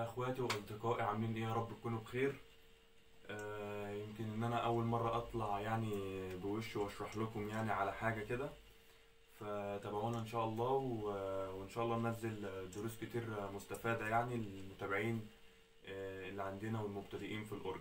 اخواتي واصدقائي عاملين ايه يا رب تكونوا بخير آه يمكن ان انا اول مره اطلع يعني بوش واشرح لكم يعني على حاجه كده فتابعونا ان شاء الله و- وان شاء الله ننزل دروس كتير مستفاده يعني للمتابعين آه، اللي عندنا والمبتدئين في الاورج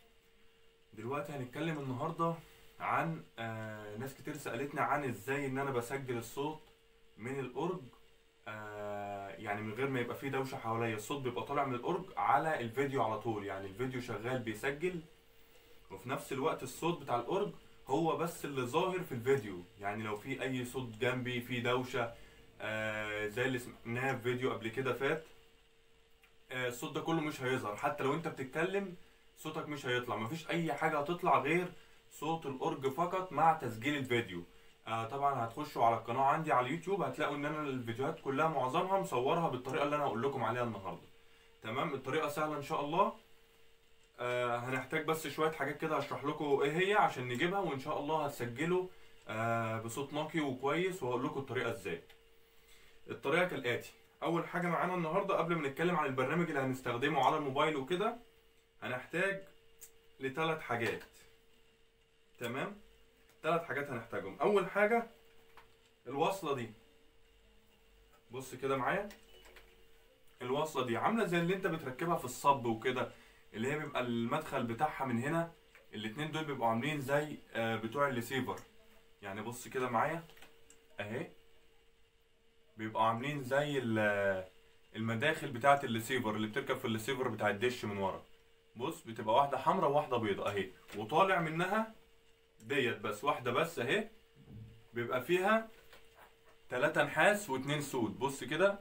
دلوقتي هنتكلم النهارده عن آه، ناس كتير سالتني عن ازاي ان انا بسجل الصوت من الاورج آه، يعني من غير ما يبقى فيه دوشه حواليا الصوت بيبقى طالع من الاورج على الفيديو على طول يعني الفيديو شغال بيسجل وفي نفس الوقت الصوت بتاع الاورج هو بس اللي ظاهر في الفيديو يعني لو في اي صوت جنبي في دوشه آه زي اللي سمعناه في فيديو قبل كده فات آه الصوت ده كله مش هيظهر حتى لو انت بتتكلم صوتك مش هيطلع مفيش اي حاجه هتطلع غير صوت الاورج فقط مع تسجيل الفيديو آه طبعا هتخشوا على القناه عندي على اليوتيوب هتلاقوا ان انا الفيديوهات كلها معظمها مصورها بالطريقه اللي انا هقول لكم عليها النهارده تمام الطريقه سهله ان شاء الله آه هنحتاج بس شويه حاجات كده هشرح لكم ايه هي عشان نجيبها وان شاء الله هتسجلوا آه بصوت نقي وكويس وهقول لكم الطريقه ازاي الطريقه كالاتي اول حاجه معانا النهارده قبل ما نتكلم عن البرنامج اللي هنستخدمه على الموبايل وكده هنحتاج لثلاث حاجات تمام ثلاث حاجات هنحتاجهم اول حاجه الوصله دي بص كده معايا الوصله دي عامله زي اللي انت بتركبها في الصب وكده اللي هي بيبقى المدخل بتاعها من هنا الاتنين دول بيبقوا عاملين زي آه، بتوع الليسيفر يعني بص كده معايا اهي بيبقوا عاملين زي ال- المداخل بتاعه الليسيفر اللي بتركب في الليسيفر بتاع الدش من ورا بص بتبقى واحده حمراء وواحده بيضاء اهي وطالع منها ديت بس واحده بس اهي بيبقى فيها تلاتة نحاس واتنين سود بص كده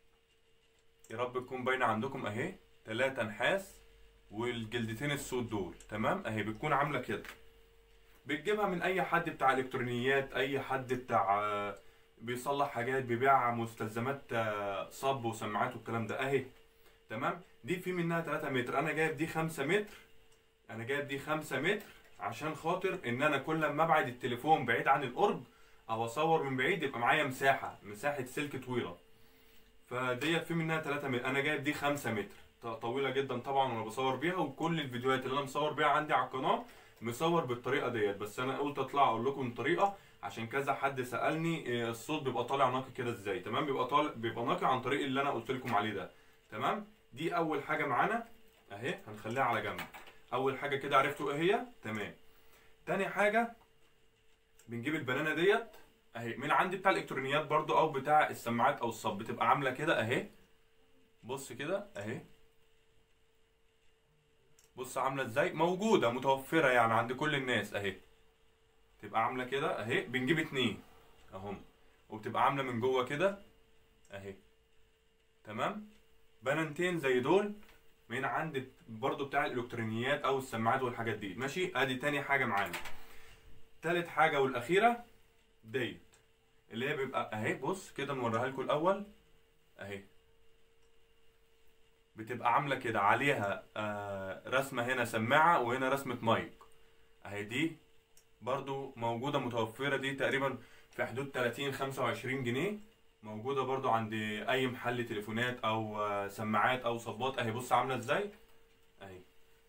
يا رب تكون باينه عندكم اهي تلاتة نحاس والجلدتين السود دول تمام اهي بتكون عامله كده بتجيبها من اي حد بتاع الكترونيات اي حد بتاع آه، بيصلح حاجات بيبيع مستلزمات آه، صب وسماعات والكلام ده اهي تمام دي في منها 3 متر انا جايب دي 5 متر انا جايب دي 5 متر عشان خاطر ان انا كل ما ابعد التليفون بعيد عن القرب او اصور من بعيد يبقى معايا مساحه مساحه سلك طويله فديت في منها 3 متر انا جايب دي 5 متر ط- طويله جدا طبعا وانا بصور بيها وكل الفيديوهات اللي انا مصور بيها عندي على القناه مصور بالطريقه ديت بس انا قلت اطلع اقول لكم الطريقه عشان كذا حد سالني إيه الصوت بيبقى طالع نقي كده ازاي تمام بيبقى طالع بيبقى نقي عن طريق اللي انا قلت لكم عليه ده تمام دي اول حاجه معانا اهي هنخليها على جنب اول حاجه كده عرفتوا ايه هي تمام تاني حاجه بنجيب البنانه ديت اهي من عندي بتاع الالكترونيات برضو او بتاع السماعات او الصب بتبقى عامله كده اهي بص كده اهي بص عامله ازاي موجوده متوفره يعني عند كل الناس اهي تبقى عامله كده اهي بنجيب اتنين اهم وبتبقى عامله من جوه كده اهي تمام بنانتين زي دول من عند برضو بتاع الالكترونيات او السماعات والحاجات دي ماشي ادي تاني حاجه معانا تالت حاجه والاخيره ديت اللي هي بيبقى اهي بص كده نوريها لكم الاول اهي بتبقى عامله كده عليها آه رسمه هنا سماعه وهنا رسمه مايك اهي دي برضو موجوده متوفره دي تقريبا في حدود 30 25 جنيه موجوده برضو عند اي محل تليفونات او آه، سماعات او صبات اهي بص عامله ازاي اهي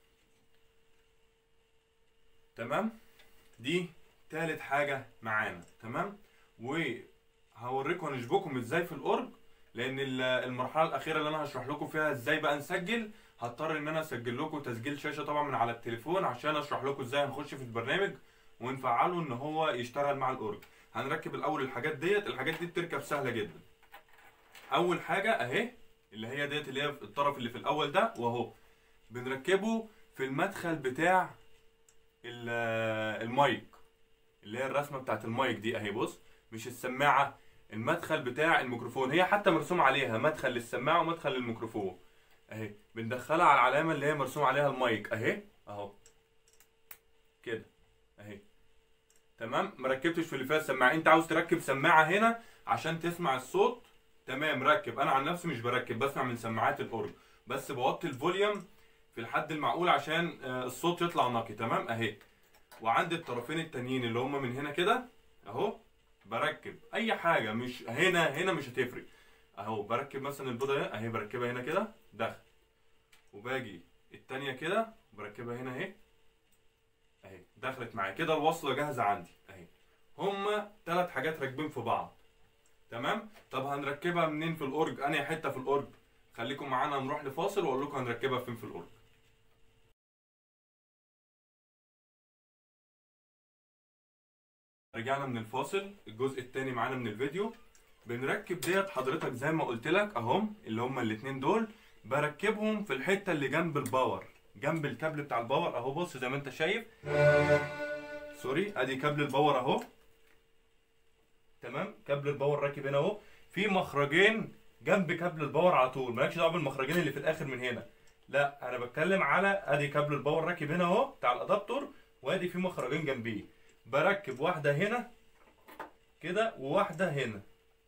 تمام دي تالت حاجه معانا تمام وهوريكم هنشبكهم ازاي في الاورج لان ال- المرحله الاخيره اللي انا هشرح لكم فيها ازاي بقى نسجل هضطر ان انا اسجل لكم تسجيل شاشه طبعا من على التليفون عشان اشرح لكم ازاي هنخش في البرنامج ونفعله ان هو يشتغل مع الاورج هنركب الاول الحاجات ديت الحاجات دي بتركب سهله جدا اول حاجه اهي اللي هي ديت اللي هي في الطرف اللي في الاول ده واهو بنركبه في المدخل بتاع ال- المايك اللي هي الرسمه بتاعت المايك دي اهي بص مش السماعه المدخل بتاع الميكروفون هي حتى مرسوم عليها مدخل للسماعه ومدخل للميكروفون اهي بندخلها على العلامه اللي هي مرسوم عليها المايك اهي اهو كده اهي تمام مركبتش في اللي فيها السماعه انت عاوز تركب سماعه هنا عشان تسمع الصوت تمام ركب انا عن نفسي مش بركب بسمع من سماعات الاورج بس بوطي الفوليوم في الحد المعقول عشان آه، الصوت يطلع نقي تمام اهي وعند الطرفين التانيين اللي هما من هنا كده اهو بركب اي حاجه مش هنا هنا مش هتفرق اهو بركب مثلا البيضه اهي اهي بركبها هنا كده دخل وباجي التانية كده بركبها هنا اهي اهي دخلت معايا كده الوصلة جاهزة عندي اهي هما تلات حاجات راكبين في بعض تمام طب هنركبها منين في الأورج انهي حتة في الأورج خليكم معانا نروح لفاصل واقول لكم هنركبها فين في الأورج رجعنا من الفاصل الجزء التاني معانا من الفيديو بنركب ديت حضرتك زي ما قلت لك اهم اللي هما الاتنين دول بركبهم في الحته اللي جنب الباور جنب الكابل بتاع الباور اهو بص زي ما انت شايف سوري ادي كابل الباور اهو تمام كابل الباور راكب هنا اهو في مخرجين جنب كابل الباور على طول مالكش دعوه بالمخرجين اللي في الاخر من هنا لا انا بتكلم على ادي كابل الباور راكب هنا اهو بتاع الادابتور وادي في مخرجين جنبيه بركب واحده هنا كده وواحده هنا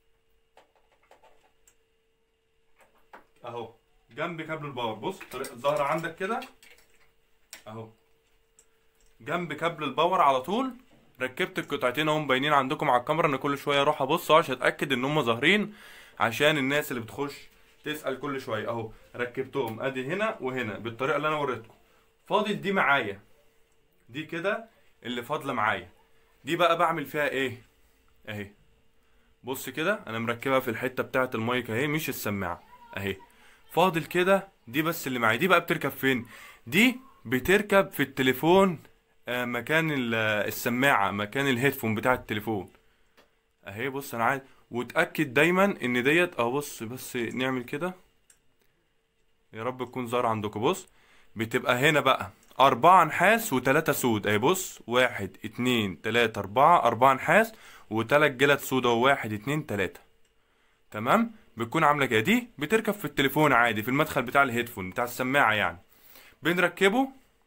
اهو جنب كابل الباور بص طريق الظهر عندك كده اهو جنب كابل الباور على طول ركبت القطعتين اهم باينين عندكم على الكاميرا انا كل شويه اروح ابص عشان اتاكد ان هم ظاهرين عشان الناس اللي بتخش تسال كل شويه اهو ركبتهم ادي هنا وهنا بالطريقه اللي انا وريتكم فاضل دي معايا دي كده اللي فاضله معايا دي بقى بعمل فيها ايه اهي بص كده انا مركبها في الحته بتاعه المايك اهي مش السماعه اهي فاضل كده دي بس اللي معايا دي بقى بتركب فين دي بتركب في التليفون آه، مكان ال- آه، السماعه مكان الهيدفون بتاع التليفون اهي بص انا عايز وتاكد دايما ان ديت اه بص بس نعمل كده يا رب تكون ظاهر عندكم بص بتبقى هنا بقى أربعة نحاس وتلاتة سود أهي بص واحد اتنين تلاتة أربعة أربعة نحاس وتلات جلد سودا واحد اتنين تلاتة تمام بتكون عاملة كده دي بتركب في التليفون عادي في المدخل بتاع الهيدفون بتاع السماعة يعني بنركبه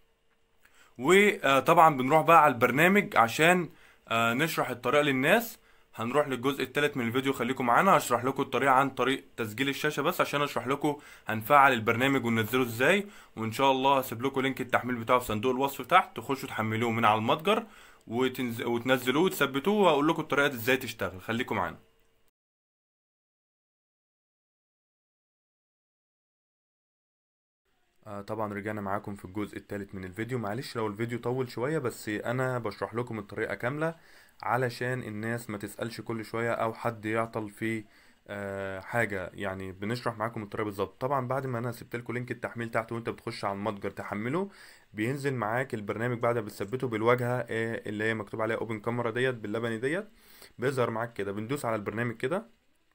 وطبعا بنروح بقى على البرنامج عشان آه، نشرح الطريقة للناس هنروح للجزء الثالث من الفيديو خليكم معانا هشرح لكم الطريقة عن طريق تسجيل الشاشة بس عشان اشرح لكم هنفعل البرنامج وننزله ازاي وان شاء الله هسيب لكم لينك التحميل بتاعه في صندوق الوصف تحت تخشوا تحملوه من على المتجر وتنز... وتنزلوه وتثبتوه واقول لكم الطريقة دي ازاي تشتغل خليكم معانا آه طبعا رجعنا معاكم في الجزء الثالث من الفيديو معلش لو الفيديو طول شوية بس انا بشرح لكم الطريقة كاملة علشان الناس ما تسألش كل شوية او حد يعطل في آه حاجة يعني بنشرح معاكم الطريقة بالظبط طبعا بعد ما انا سبت لكم لينك التحميل تحت وانت بتخش على المتجر تحمله بينزل معاك البرنامج بعد ما بتثبته بالواجهة آه اللي هي مكتوب عليها اوبن كاميرا ديت باللبني ديت بيظهر معاك كده بندوس على البرنامج كده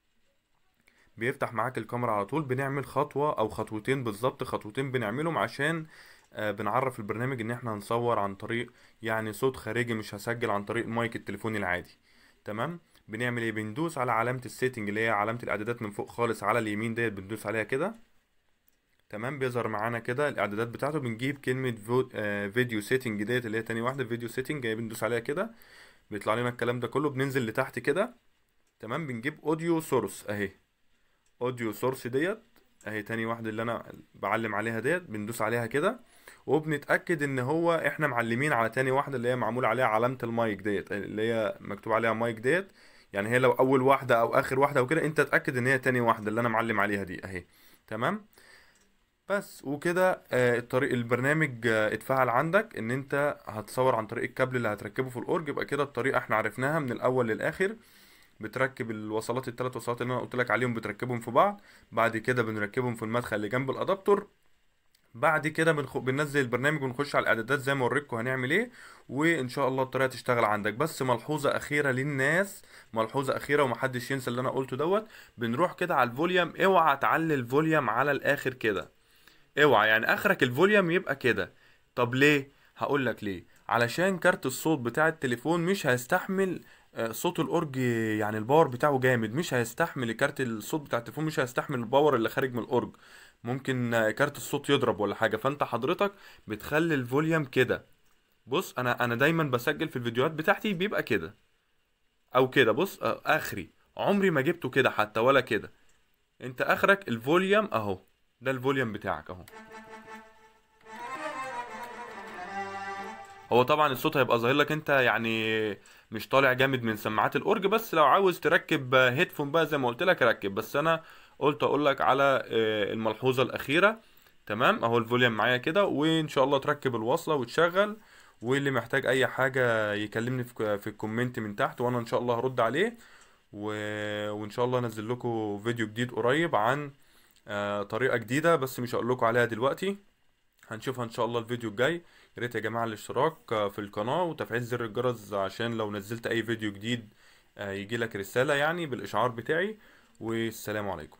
بيفتح معاك الكاميرا على طول بنعمل خطوة أو خطوتين بالظبط خطوتين بنعملهم عشان آه، بنعرف البرنامج إن احنا هنصور عن طريق يعني صوت خارجي مش هسجل عن طريق المايك التليفوني العادي تمام بنعمل ايه بندوس على علامة السيتنج اللي هي علامة الإعدادات من فوق خالص على اليمين ديت بندوس عليها كده تمام بيظهر معانا كده الإعدادات بتاعته بنجيب كلمة فو... آه، فيديو سيتنج ديت اللي هي تاني واحدة فيديو سيتنج بندوس عليها كده بيطلع لنا الكلام ده كله بننزل لتحت كده تمام بنجيب اوديو سورس اهي اوديو سورس ديت اهي تاني واحدة اللي انا بعلم عليها ديت بندوس عليها كده وبنتأكد ان هو احنا معلمين على تاني واحدة اللي هي معمول عليها علامة المايك ديت اللي هي مكتوب عليها مايك ديت يعني هي لو اول واحدة او اخر واحدة وكده انت اتأكد ان هي تاني واحدة اللي انا معلم عليها دي اهي تمام بس وكده آه، الطريق البرنامج آه، اتفعل عندك ان انت هتصور عن طريق الكابل اللي هتركبه في الاورج يبقى كده الطريقة احنا عرفناها من الاول للاخر بتركب الوصلات الثلاث وصلات اللي انا قلت لك عليهم بتركبهم في بعض بعد كده بنركبهم في المدخل اللي جنب الادابتور بعد كده بنخ... بننزل البرنامج ونخش على الاعدادات زي ما اوريكم هنعمل ايه وان شاء الله الطريقه تشتغل عندك بس ملحوظه اخيره للناس ملحوظه اخيره ومحدش ينسى اللي انا قلته دوت بنروح كده على الفوليوم اوعى تعلي الفوليوم على الاخر كده اوعى يعني اخرك الفوليوم يبقى كده طب ليه هقول لك ليه علشان كارت الصوت بتاع التليفون مش هيستحمل آه، صوت الاورج يعني الباور بتاعه جامد مش هيستحمل كارت الصوت بتاع التليفون مش هيستحمل الباور اللي خارج من الاورج ممكن آه، كارت الصوت يضرب ولا حاجه فانت حضرتك بتخلي الفوليوم كده بص انا انا دايما بسجل في الفيديوهات بتاعتي بيبقى كده او كده بص آه، اخري عمري ما جبته كده حتى ولا كده انت اخرك الفوليوم اهو ده الفوليوم بتاعك اهو هو طبعا الصوت هيبقى ظاهر لك انت يعني مش طالع جامد من سماعات الاورج بس لو عاوز تركب هيدفون بقى زي ما قلت لك ركب بس انا قلت اقول لك على آه، الملحوظه الاخيره تمام اهو الفوليوم معايا كده وان شاء الله تركب الوصله وتشغل واللي محتاج اي حاجه يكلمني في في الكومنت من تحت وانا ان شاء الله هرد عليه و... وان شاء الله انزل لكم فيديو جديد قريب عن آه، طريقه جديده بس مش هقول لكم عليها دلوقتي هنشوفها ان شاء الله الفيديو الجاي يا ريت يا جماعه الاشتراك آه، في القناه وتفعيل زر الجرس عشان لو نزلت اي فيديو جديد يجي لك رساله يعني بالاشعار بتاعي والسلام عليكم